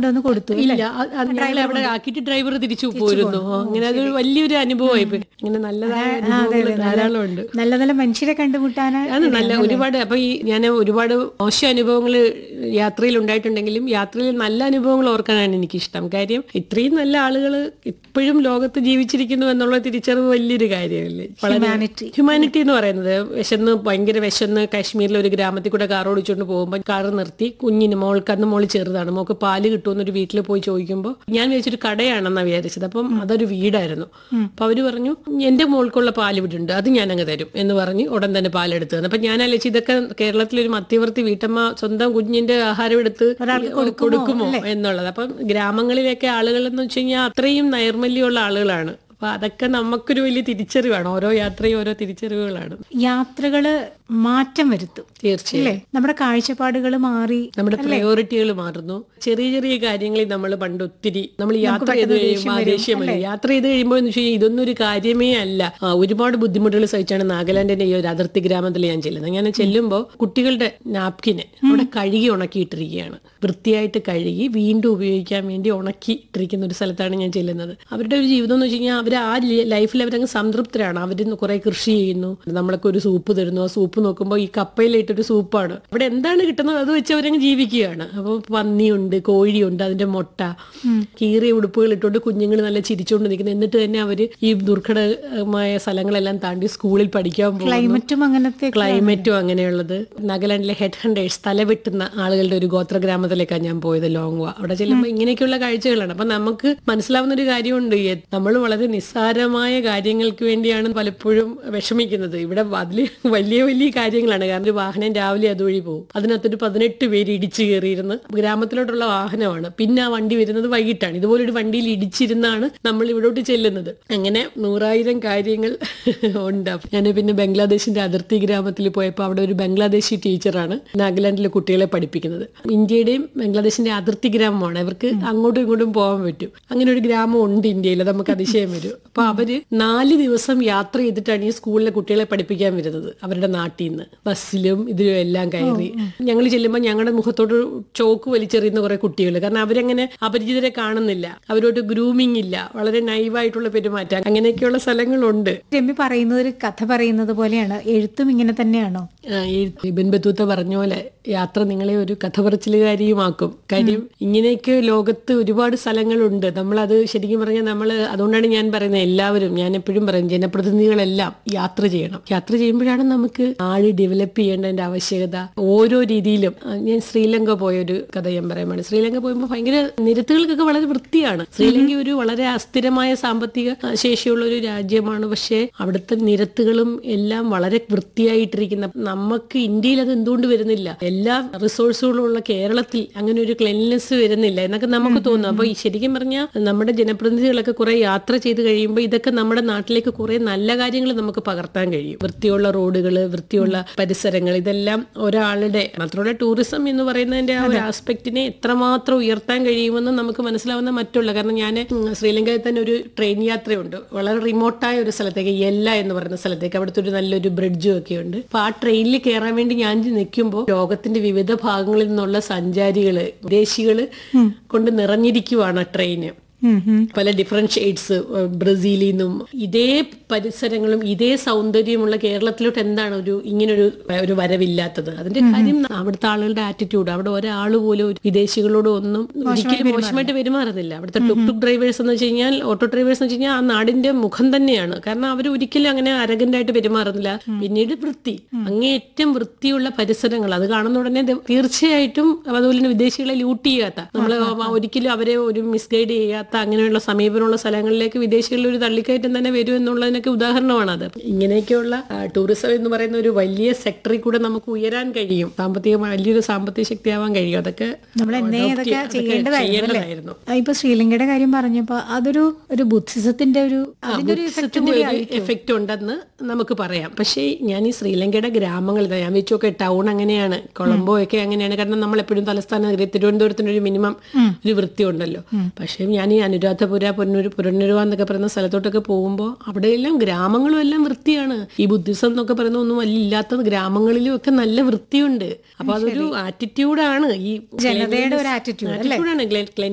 കൊണ്ടുവന്ന് കൊടുത്തു ഇല്ല അത് അത് ഞങ്ങളെ അവിടെ ആക്കിയിട്ട് ഡ്രൈവർ തിരിച്ചു പോയിരുന്നു അങ്ങനെ അതൊരു വലിയൊരു അനുഭവമായി പോയി. ഇങ്ങനെ നല്ലതായ അനുഭവങ്ങൾ ധാരാളം ഉണ്ട് നല്ല നല്ല മനുഷ്യരെ കണ്ടുമുട്ടാൻ അത് നല്ല ഒരുപാട് അപ്പൊ ഈ ഞാൻ ഒരുപാട് മോശം അനുഭവങ്ങൾ യാത്രയിൽ ഉണ്ടായിട്ടുണ്ടെങ്കിലും യാത്രയിൽ നല്ല അനുഭവങ്ങൾ ഓർക്കാനാണ് എനിക്കിഷ്ടം കാര്യം ഇത്രയും നല്ല ആളുകൾ ഇപ്പോഴും ലോകത്ത് ജീവിച്ചിരിക്കുന്നു എന്നുള്ള തിരിച്ചറിവ് വലിയൊരു കാര്യമല്ലേ Humanity. ഹ്യൂമാനിറ്റി എന്ന് പറയുന്നത് വിശന്ന് ഭയങ്കര വിശന്ന് കാശ്മീരിലെ ഒരു ഗ്രാമത്തിൽ കൂടെ കാർ ഓടിച്ചുകൊണ്ട് പോകുമ്പോൾ കാർ നിർത്തി കുഞ്ഞിന് മോൾക്ക് അന്ന് മോള് ചെറുതാണ് മോൾക്ക് പാല് കിട്ടുമെന്നൊരു വീട്ടിൽ പോയി ചോദിക്കുമ്പോൾ ഞാൻ വിചാരിച്ചൊരു കടയാണെന്നാണ് വിചാരിച്ചത് അപ്പം അതൊരു വീടായിരുന്നു അപ്പൊ അവര് പറഞ്ഞു എന്റെ മോൾക്കുള്ള പാല് ഇവിടെ ഉണ്ട് അത് ഞാൻ അങ്ങ് തരും എന്ന് പറഞ്ഞ് ഉടൻ തന്നെ പാലെടുത്ത് തന്നു അപ്പൊ ഞാൻ ആലോചിച്ചു ഇതൊക്കെ കേരളത്തിലൊരു മധ്യവർത്തി വീട്ടമ്മ സ്വന്തം കുഞ്ഞിന്റെ ആഹാരം എടുത്ത് കൊടുക്കുമോ എന്നുള്ളത് അപ്പം ഗ്രാമങ്ങളിലേക്ക് ആളുകൾ എന്ന് വെച്ച് കഴിഞ്ഞാൽ അത്രയും നൈർമല്യമുള്ള ആളുകളാണ് അപ്പൊ അതൊക്കെ നമുക്കൊരു വലിയ തിരിച്ചറിവാണ് ഓരോ യാത്രയും ഓരോ തിരിച്ചറിവുകളാണ് യാത്രകള് മാറ്റം വരുത്തും തീർച്ചയായും അല്ലേ നമ്മുടെ കാഴ്ചപ്പാടുകൾ മാറി നമ്മുടെ പ്രയോറിറ്റികൾ മാറുന്നു ചെറിയ ചെറിയ കാര്യങ്ങളിൽ നമ്മൾ പണ്ട് ഒത്തിരി നമ്മൾ യാത്ര ചെയ്ത് കഴിയുമ്പോൾ ആ ദേഷ്യം വരും യാത്ര ചെയ്ത് കഴിയുമ്പോൾ എന്ന് വെച്ച് കഴിഞ്ഞാൽ ഇതൊന്നും ഒരു കാര്യമേ അല്ല ആ, ഒരുപാട് ബുദ്ധിമുട്ടുകൾ സഹിച്ചാണ് നാഗാലാൻഡിന്റെ ഈ ഒരു അതിർത്തി ഗ്രാമത്തിൽ ഞാൻ ചെല്ലുന്നത് ഞാൻ ചെല്ലുമ്പോൾ കുട്ടികളുടെ നാപ്കിന് അവിടെ കഴുകി ഉണക്കിയിട്ടിരിക്കുകയാണ് വൃത്തിയായിട്ട് കഴുകി വീണ്ടും ഉപയോഗിക്കാൻ വേണ്ടി ഉണക്കി ഇട്ടിരിക്കുന്ന ഒരു സ്ഥലത്താണ് ഞാൻ ചെല്ലുന്നത് അവരുടെ ഒരു ജീവിതം എന്ന് വെച്ച് കഴിഞ്ഞാൽ അവർ ആ ലൈഫിൽ അവരങ്ങ് സംതൃപ്തരാണ് അവർ കുറെ കൃഷി ചെയ്യുന്നു നമ്മളൊക്കെ ഒരു സൂപ്പ് തരുന്നു ആ സൂപ്പ് നോക്കുമ്പോൾ ഈ കപ്പയിലിട്ടൊരു സൂപ്പാണ് അവിടെ എന്താണ് കിട്ടുന്നത് അത് വെച്ച് അവരങ്ങ് ജീവിക്കുകയാണ് അപ്പോൾ പന്നിയുണ്ട് കോഴിയുണ്ട് അതിന്റെ മുട്ട കീറിയ ഉടുപ്പുകൾ ഇട്ടുകൊണ്ട് കുഞ്ഞുങ്ങൾ നല്ല ചിരിച്ചുകൊണ്ട് നിൽക്കുന്നു എന്നിട്ട് തന്നെ അവര് ഈ ദുർഘടമായ സ്ഥലങ്ങളെല്ലാം താണ്ടി സ്കൂളിൽ പഠിക്കാൻ പോകുന്നു ക്ലൈമറ്റും അങ്ങനത്തെ ക്ലൈമറ്റും അങ്ങനെയുള്ളത് നാഗാലാൻഡിലെ ഹെഡ് ഹണ്ടേഴ്സ് തലവെട്ടുന്ന ആളുകളുടെ ഒരു ഗോത്ര ഗ്രാമത്തിലേക്കാണ് ഞാൻ പോയത് ലോങ്വ അവിടെ ചെല്ലുമ്പോൾ ഇങ്ങനെയൊക്കെയുള്ള കാഴ്ചകളാണ് അപ്പൊ നമുക്ക് മനസ്സിലാവുന്ന ഒരു കാര്യമുണ്ട് നമ്മൾ വളരെ നിസ്സാരമായ കാര്യങ്ങൾക്ക് വേണ്ടിയാണ് പലപ്പോഴും വിഷമിക്കുന്നത് ഇവിടെ അതില് വലിയ വലിയ കാര്യങ്ങളാണ് കാരണം ഒരു വാഹനം രാവിലെ അതുവഴി പോകും അതിനകത്തൊരു പതിനെട്ട് പേര് ഇടിച്ചു കയറിയിരുന്ന് ഗ്രാമത്തിലോട്ടുള്ള വാഹനമാണ് പിന്നെ ആ വണ്ടി വരുന്നത് വൈകിട്ടാണ് ഇതുപോലൊരു വണ്ടിയിൽ ഇടിച്ചിരുന്നാണ് നമ്മൾ ഇവിടോട്ട് ചെല്ലുന്നത് അങ്ങനെ നൂറായിരം കാര്യങ്ങൾ ഉണ്ട് ഞാൻ പിന്നെ ബംഗ്ലാദേശിന്റെ അതിർത്തി ഗ്രാമത്തിൽ പോയപ്പോൾ അവിടെ ഒരു ബംഗ്ലാദേശി ടീച്ചറാണ് നാഗാലാൻഡിലെ കുട്ടികളെ പഠിപ്പിക്കുന്നത് ഇന്ത്യയുടെയും ബംഗ്ലാദേശിന്റെ അതിർത്തി ഗ്രാമമാണ് അവർക്ക് അങ്ങോട്ടും ഇങ്ങോട്ടും പോകാൻ പറ്റും അങ്ങനെ ഒരു ഗ്രാമം ഉണ്ട് ഇന്ത്യയിൽ അത് നമുക്ക് അതിശയം വരും അപ്പൊ അവര് നാല് ദിവസം യാത്ര ചെയ്തിട്ടാണ് ഈ സ്കൂളിലെ കുട്ടികളെ പഠിപ്പിക്കാൻ വരുന്നത് അവരുടെ നാട്ടിൽ നിന്ന് ബസ്സിലും ഇതിലും എല്ലാം കയറി ഞങ്ങൾ ചെല്ലുമ്പോൾ ഞങ്ങളുടെ മുഖത്തോട്ട് ചോക്ക് വലിച്ചെറിയുന്ന കുറെ കുട്ടികൾ കാരണം അവരങ്ങനെ അപരിചിതരെ കാണുന്നില്ല അവരോട്ട് ഗ്രൂമിംഗ് ഇല്ല വളരെ നൈവായിട്ടുള്ള പെരുമാറ്റം അങ്ങനെയൊക്കെയുള്ള സ്ഥലങ്ങളുണ്ട് രമ്യ പറയുന്നത് ഒരു കഥ പറയുന്നത് പോലെയാണ് എഴുത്തും ഇങ്ങനെ തന്നെയാണോ ആ, ഈ ഇബൻ ബത്തൂത്ത പറഞ്ഞ പോലെ യാത്ര നിങ്ങളെ ഒരു കഥ പറച്ചിലുകാരിയുമാക്കും കാര്യം ഇങ്ങനെയൊക്കെ ലോകത്ത് ഒരുപാട് സ്ഥലങ്ങളുണ്ട് നമ്മളത് ശരിക്കും പറഞ്ഞാൽ നമ്മൾ അതുകൊണ്ടാണ് ഞാൻ പറയുന്നത് എല്ലാവരും ഞാൻ എപ്പോഴും പറയും ജനപ്രതിനിധികളെല്ലാം യാത്ര ചെയ്യണം യാത്ര ചെയ്യുമ്പോഴാണ് നമുക്ക് ആള് ഡെവലപ്പ് ചെയ്യേണ്ടതിന്റെ ആവശ്യകത ഓരോ രീതിയിലും ആ, ഞാൻ ശ്രീലങ്ക പോയ ഒരു കഥ ഞാൻ പറയാൻ വേണ്ടി ശ്രീലങ്ക പോയപ്പോൾ ഭയങ്കര നിരത്തുകൾക്കൊക്കെ വളരെ വൃത്തിയാണ് ശ്രീലങ്ക ഒരു വളരെ അസ്ഥിരമായ സാമ്പത്തിക ആ, ശേഷിയുള്ള ഒരു രാജ്യമാണ് പക്ഷേ അവിടുത്തെ നിരത്തുകളും എല്ലാം വളരെ വൃത്തിയായിട്ടിരിക്കുന്ന നമുക്ക് ഇന്ത്യയിൽ അത് എന്തുകൊണ്ട് വരുന്നില്ല എല്ലാ റിസോഴ്സുകളും ഉള്ള കേരളത്തിൽ അങ്ങനെ ഒരു ക്ലെൻലിനെസ് വരുന്നില്ല എന്നൊക്കെ നമുക്ക് തോന്നും അപ്പൊ ഈ ശരിക്കും പറഞ്ഞാൽ നമ്മുടെ ജനപ്രതിനിധികളൊക്കെ കുറെ യാത്ര ചെയ്ത് കഴിയുമ്പോൾ ഇതൊക്കെ നമ്മുടെ നാട്ടിലേക്ക് കുറെ നല്ല കാര്യങ്ങൾ നമുക്ക് പകർത്താൻ കഴിയും വൃത്തിയുള്ള റോഡുകൾ വൃത്തിയുള്ള പരിസരങ്ങൾ ഇതെല്ലാം ഒരാളുടെ മാത്രമല്ല ടൂറിസം എന്ന് പറയുന്നതിന്റെ ആ ഒരു ആസ്പെക്റ്റിനെ എത്രമാത്രം ഉയർത്താൻ കഴിയുമെന്ന് നമുക്ക് മനസ്സിലാവുന്ന മറ്റുള്ള കാരണം ഞാൻ ശ്രീലങ്കയിൽ തന്നെ ഒരു ട്രെയിൻ യാത്രയുണ്ട് വളരെ റിമോട്ടായ ഒരു സ്ഥലത്തേക്ക് യെല്ല എന്ന് പറയുന്ന സ്ഥലത്തേക്ക് അവിടുത്തെ ഒരു നല്ലൊരു ബ്രിഡ്ജും ഒക്കെ ഉണ്ട് അപ്പൊ ആ ട്രെയിനിൽ കയറാൻ വേണ്ടി ഞാൻ നിൽക്കുമ്പോൾ ലോകത്തിന്റെ വിവിധ ഭാഗങ്ങളിൽ നിന്നുള്ള സഞ്ചാരികള് വിദേശികള് കൊണ്ട് നിറഞ്ഞിരിക്കുവാണ് ആ ട്രെയിന് ഉം ഉം. പല ഡിഫറെന്റ് ഷെയ്ഡ്സ് ബ്രസീലിൽ നിന്നും ഇതേ പരിസരങ്ങളും ഇതേ സൗന്ദര്യമുള്ള കേരളത്തിലോട്ട് എന്താണ് ഒരു ഇങ്ങനൊരു ഒരു വരവില്ലാത്തത് അതിന്റെ കാര്യം അവിടുത്തെ ആളുകളുടെ ആറ്റിറ്റ്യൂഡ് അവിടെ ഒരാൾ പോലും ഒരു വിദേശികളോട് ഒന്നും ഒരിക്കലും മോശമായിട്ട് പെരുമാറുന്നില്ല അവിടുത്തെ ടുക് ടുക് ഡ്രൈവേഴ്സ് എന്ന് വെച്ച് കഴിഞ്ഞാൽ ഓട്ടോ ഡ്രൈവേഴ്സ് എന്ന് വെച്ച് കഴിഞ്ഞാൽ ആ നാടിന്റെ മുഖം തന്നെയാണ് കാരണം അവർ ഒരിക്കലും അങ്ങനെ അരഗന്റ് ആയിട്ട് പെരുമാറുന്നില്ല പിന്നീട് വൃത്തി അങ്ങേയറ്റം വൃത്തിയുള്ള പരിസരങ്ങൾ അത് കാണുന്ന ഉടനെ ദ- തീർച്ചയായിട്ടും അതുപോലെ തന്നെ വിദേശികളെ ലൂട്ട് ചെയ്യാത്ത നമ്മൾ ഒരിക്കലും അവരെ ഒരു മിസ്ഗൈഡ് ചെയ്യാത്ത അങ്ങനെയുള്ള സമീപനമുള്ള സ്ഥലങ്ങളിലേക്ക് വിദേശികളിൽ ഒരു തള്ളിക്കയറ്റം തന്നെ വരും എന്നുള്ളതിനൊക്കെ ഉദാഹരണമാണ് അത് ഇങ്ങനെയൊക്കെയുള്ള ടൂറിസം എന്ന് പറയുന്ന ഒരു വലിയ സെക്ടറിൽ കൂടെ നമുക്ക് ഉയരാൻ കഴിയും സാമ്പത്തികമായി വലിയൊരു സാമ്പത്തിക ശക്തിയാവാൻ കഴിയും അതൊക്കെ നമ്മൾ എന്നേ adopt അതൊക്കെ ചെയ്യാ- അതൊക്കെ ചെയ്യേണ്ടതായിരുന്നു അല്ലേ? ചെയ്യേണ്ടതായിരുന്നു ആ, ഇപ്പൊ ശ്രീലങ്കയുടെ കാര്യം പറഞ്ഞപ്പോ അതൊരു ഒരു ബുദ്ധിസത്തിന്റെ ഒരു അതിന്റെ ഒരു effect ബുദ്ധിസത്തിന്റെ കൂടി ഒരു ആയിരിക്കും. എഫക്റ്റ് ഉണ്ടെന്ന് നമുക്ക് പറയാം പക്ഷേ ഞാൻ ഈ ശ്രീലങ്കയുടെ ഗ്രാമങ്ങൾ ഇതാ, ഞാൻ വെച്ചൊക്കെ ടൗൺ അങ്ങനെയാണ് കൊളംബോ ഒക്കെ അങ്ങനെയാണ് കാരണം നമ്മൾ എപ്പോഴും തലസ്ഥാന നഗരി തിരുവനന്തപുരത്തിന് ഒരു മിനിമം ഒരു വൃത്തി ഉണ്ടല്ലോ പക്ഷേ ഞാൻ ഈ അനുരാധപുര പൊന്നൂർ പുരന്നൂരുവ എന്നൊക്കെ പറയുന്ന സ്ഥലത്തോട്ടൊക്കെ പോകുമ്പോൾ അവിടെയെല്ലാം ഗ്രാമങ്ങളും എല്ലാം വൃത്തിയാണ് ഈ ബുദ്ധിസം എന്നൊക്കെ പറയുന്ന ഒന്നും വലിയ ഇല്ലാത്ത ഗ്രാമങ്ങളിലും ഒക്കെ നല്ല വൃത്തിയുണ്ട് അപ്പൊ അതൊരു ആറ്റിറ്റ്യൂഡാണ് ഈ ജനതയുടെ ഒരു attitude ആറ്റിറ്റ്യൂഡാണ്